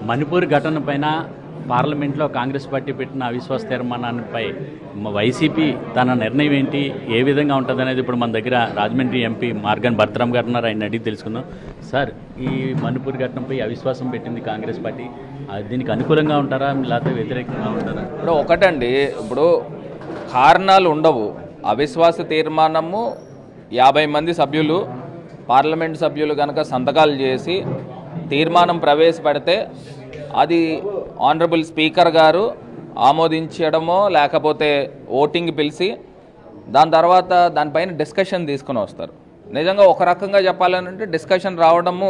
మణిపూర్ ఘటన పైన పార్లమెంట్లో కాంగ్రెస్ పార్టీ పెట్టిన అవిశ్వాస తీర్మానాన్నిపై మ- వైసీపీ తన నిర్ణయం ఏంటి ఏ విధంగా ఉంటుంది అనేది ఇప్పుడు మన దగ్గర రాజమండ్రి ఎంపీ మార్గన్ భర్తరామ్ గారు ఉన్నారు ఆయన అడిగి తెలుసుకుందాం సార్ ఈ మణిపూర్ ఘటనపై అవిశ్వాసం పెట్టింది కాంగ్రెస్ పార్టీ ఆ, దీనికి అనుకూలంగా ఉంటారా లేకపోతే వ్యతిరేకంగా ఉంటారా ఇప్పుడు ఒకటండి ఇప్పుడు కారణాలు ఉండవు అవిశ్వాస తీర్మానము యాభై మంది సభ్యులు పార్లమెంట్ సభ్యులు కనుక సంతకాలు చేసి తీర్మానం ప్రవేశపెడితే అది ఆనరబుల్ స్పీకర్ గారు ఆమోదించడమో లేకపోతే ఓటింగ్ పిలిచి దాని తర్వాత దానిపైన డిస్కషన్ తీసుకుని వస్తారు నిజంగా ఒక రకంగా చెప్పాలంటే డిస్కషన్ రావడము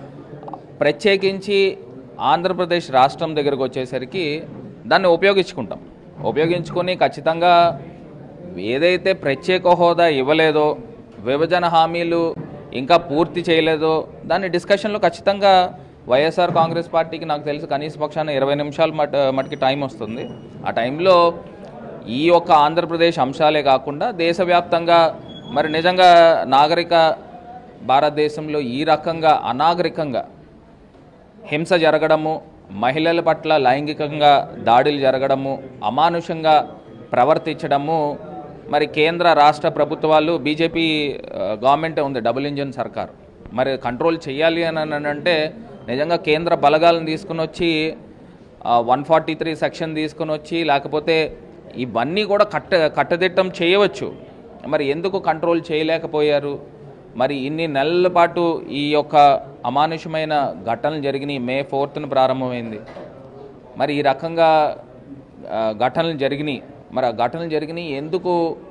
ప్రత్యేకించి ఆంధ్రప్రదేశ్ రాష్ట్రం దగ్గరకు వచ్చేసరికి దాన్ని ఉపయోగించుకుంటాం ఉపయోగించుకొని ఖచ్చితంగా ఏదైతే ప్రత్యేక హోదా ఇవ్వలేదో విభజన హామీలు ఇంకా పూర్తి చేయలేదో దాన్ని డిస్కషన్లో ఖచ్చితంగా వైఎస్ఆర్ కాంగ్రెస్ పార్టీకి నాకు తెలిసి కనీస పక్షాన ఇరవై నిమిషాలు మట్ మటుకి టైం వస్తుంది ఆ టైంలో ఈ యొక్క ఆంధ్రప్రదేశ్ అంశాలే కాకుండా దేశవ్యాప్తంగా మరి నిజంగా నాగరిక భారతదేశంలో ఈ రకంగా అనాగరికంగా హింస జరగడము మహిళల పట్ల లైంగికంగా దాడులు జరగడము అమానుషంగా ప్రవర్తించడము మరి కేంద్ర రాష్ట్ర ప్రభుత్వాలు బీజేపీ గవర్నమెంట్ ఉంది డబుల్ ఇంజిన్ సర్కార్ మరి కంట్రోల్ చేయాలి అని అంటే నిజంగా కేంద్ర బలగాలను తీసుకుని వచ్చి వన్ ఫార్టీ త్రీ సెక్షన్ తీసుకుని వచ్చి లేకపోతే ఇవన్నీ కూడా కట్ట కట్టదిట్టం చేయవచ్చు మరి ఎందుకు కంట్రోల్ చేయలేకపోయారు మరి ఇన్ని నెలల పాటు ఈ యొక్క అమానుషమైన ఘటనలు జరిగినాయి మే ఫోర్త్న ప్రారంభమైంది మరి ఈ రకంగా ఆ, ఘటనలు జరిగినాయి మరి ఆ ఘటనలు జరిగినాయి ఎందుకు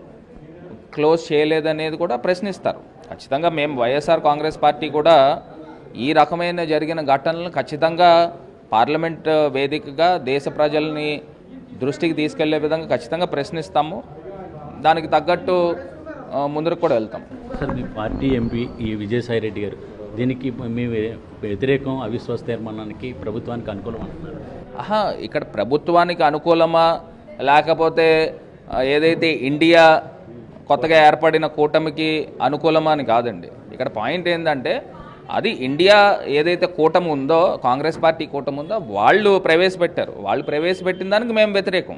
క్లోజ్ చేయలేదనేది కూడా ప్రశ్నిస్తారు ఖచ్చితంగా మేము వైఎస్ఆర్ కాంగ్రెస్ పార్టీ కూడా ఈ రకమైన జరిగిన ఘటనలను ఖచ్చితంగా పార్లమెంట్ వేదికగా దేశ ప్రజల్ని దృష్టికి తీసుకెళ్లే విధంగా ఖచ్చితంగా ప్రశ్నిస్తాము దానికి తగ్గట్టు ఆ, ముందుకు కూడా వెళ్తాం సార్ మీ పార్టీ ఎంపీ ఈ విజయసాయి రెడ్డి గారు దీనికి మీ వ్యతిరేకం అవిశ్వాస తీర్మానానికి ప్రభుత్వానికి అనుకూలం అంటున్నారు ఆహా ఇక్కడ ప్రభుత్వానికి అనుకూలమా లేకపోతే ఆ, ఏదైతే ఇండియా కొత్తగా ఏర్పడిన కూటమికి అనుకూలమా అని కాదండి ఇక్కడ పాయింట్ ఏంటంటే అది ఇండియా ఏదైతే కూటమి ఉందో కాంగ్రెస్ పార్టీ కూటమి ఉందో వాళ్ళు ప్రవేశపెట్టారు వాళ్ళు ప్రవేశపెట్టిన దానికి మేము వ్యతిరేకం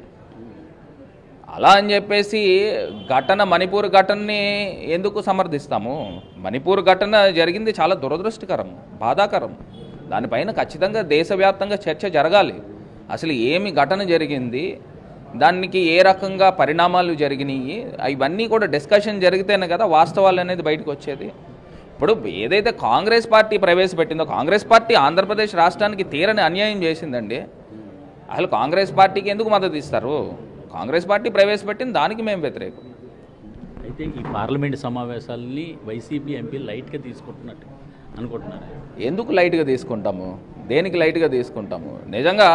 అలా అని చెప్పేసి ఘటన మణిపూర్ ఘటనని ఎందుకు సమర్థిస్తాము మణిపూర్ ఘటన జరిగింది చాలా దురదృష్టకరం బాధాకరం దానిపైన ఖచ్చితంగా దేశవ్యాప్తంగా చర్చ జరగాలి అసలు ఏమి ఘటన జరిగింది దానికి ఏ రకంగా పరిణామాలు జరిగినాయి ఇవన్నీ కూడా డిస్కషన్ జరిగితేనే కదా వాస్తవాలు అనేది బయటకు వచ్చేది ఇప్పుడు ఏదైతే కాంగ్రెస్ పార్టీ ప్రవేశపెట్టిందో కాంగ్రెస్ పార్టీ ఆంధ్రప్రదేశ్ రాష్ట్రానికి తీరని అన్యాయం చేసిందండి అసలు కాంగ్రెస్ పార్టీకి ఎందుకు మద్దతు ఇస్తారు కాంగ్రెస్ పార్టీ ప్రవేశపెట్టింది దానికి మేము వ్యతిరేకం అయితే ఈ పార్లమెంట్ సమావేశాలని వైసీపీ ఎంపీ లైట్గా తీసుకుంటున్నట్టు అనుకుంటున్నారు ఎందుకు లైట్గా తీసుకుంటాము దేనికి లైట్గా తీసుకుంటాము నిజంగా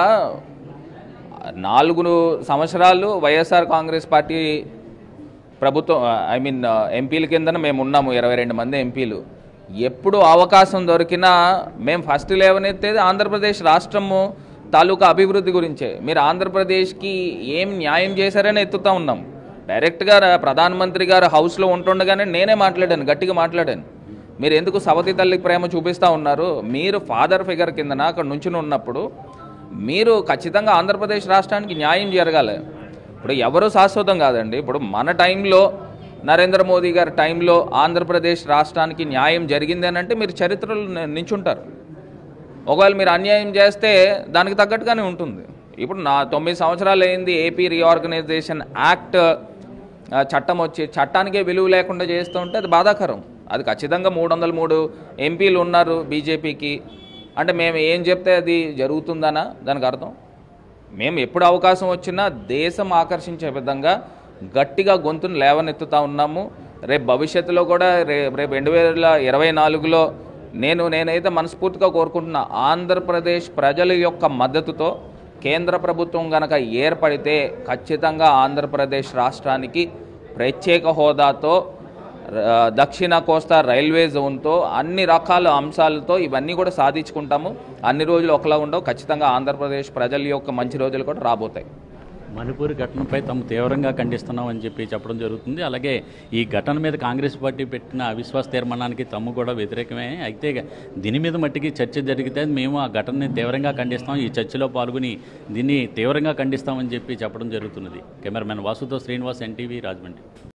నాలుగు సంవత్సరాలు వైఎస్ఆర్ కాంగ్రెస్ పార్టీ ప్రభుత్వం ఐ మీన్ ఎంపీల కిందన మేము ఉన్నాము ఇరవై రెండు మంది ఎంపీలు ఎప్పుడు అవకాశం దొరికినా మేము ఫస్ట్ లేవనెత్తేది ఆంధ్రప్రదేశ్ రాష్ట్రము తాలూకా అభివృద్ధి గురించే మీరు ఆంధ్రప్రదేశ్కి ఏం న్యాయం చేశారని ఎత్తుతా ఉన్నాం డైరెక్ట్గా రా- ప్రధానమంత్రి గారు హౌస్లో ఉంటుండగానే నేనే మాట్లాడాను గట్టిగా మాట్లాడాను మీరు ఎందుకు సవతి తల్లికి ప్రేమ చూపిస్తూ ఉన్నారు మీరు ఫాదర్ ఫిగర్ కిందన అక్కడ నుంచుని ఉన్నప్పుడు మీరు ఖచ్చితంగా ఆంధ్రప్రదేశ్ రాష్ట్రానికి న్యాయం జరగాలి ఇప్పుడు ఎవరు శాశ్వతం కాదండి ఇప్పుడు మన టైంలో నరేంద్ర మోదీ గారి టైంలో ఆంధ్రప్రదేశ్ రాష్ట్రానికి న్యాయం జరిగింది అని అంటే మీరు చరిత్రలో ని- నించుంటారు ఒకవేళ మీరు అన్యాయం చేస్తే దానికి తగ్గట్టుగానే ఉంటుంది ఇప్పుడు నా తొమ్మిది సంవత్సరాలు అయింది ఏపీ రీఆర్గనైజేషన్ యాక్ట్ ఆ, చట్టం వచ్చి చట్టానికే విలువ లేకుండా చేస్తూ ఉంటే అది బాధాకరం అది ఖచ్చితంగా మూడు వందల మూడు ఎంపీలు ఉన్నారు బీజేపీకి అంటే మేము ఏం చెప్తే అది జరుగుతుందనా దానికి అర్థం మేము ఎప్పుడు అవకాశం వచ్చినా దేశం ఆకర్షించే విధంగా గట్టిగా గొంతును లేవనెత్తుతా ఉన్నాము రేపు భవిష్యత్తులో కూడా రే రేపు రెండు వేల ఇరవై నాలుగులో నేను నేనైతే మనస్ఫూర్తిగా కోరుకుంటున్నా ఆంధ్రప్రదేశ్ ప్రజల యొక్క మద్దతుతో కేంద్ర ప్రభుత్వం గనక ఏర్పడితే ఖచ్చితంగా ఆంధ్రప్రదేశ్ రాష్ట్రానికి ప్రత్యేక హోదాతో ఆ, దక్షిణ కోస్తా రైల్వే జోన్తో అన్ని రకాల అంశాలతో ఇవన్నీ కూడా సాధించుకుంటాము అన్ని రోజులు ఒకలా ఉండవు ఖచ్చితంగా ఆంధ్రప్రదేశ్ ప్రజల యొక్క మంచి రోజులు కూడా రాబోతాయి మణిపూర్ ఘటనపై తాము తీవ్రంగా ఖండిస్తున్నాం అని చెప్పి చెప్పడం జరుగుతుంది అలాగే ఈ ఘటన మీద కాంగ్రెస్ పార్టీ పెట్టిన అవిశ్వాస తీర్మానానికి తాము కూడా వ్యతిరేకమే అయితే దీని మీద మట్టికి చర్చ జరిగితే మేము ఆ ఘటనని తీవ్రంగా ఖండిస్తాం ఈ చర్చలో పాల్గొని దీన్ని తీవ్రంగా ఖండిస్తామని చెప్పి చెప్పడం జరుగుతున్నది కెమెరామెన్ వాసుతో శ్రీనివాస్ ఎన్టీవీ రాజమండ్రి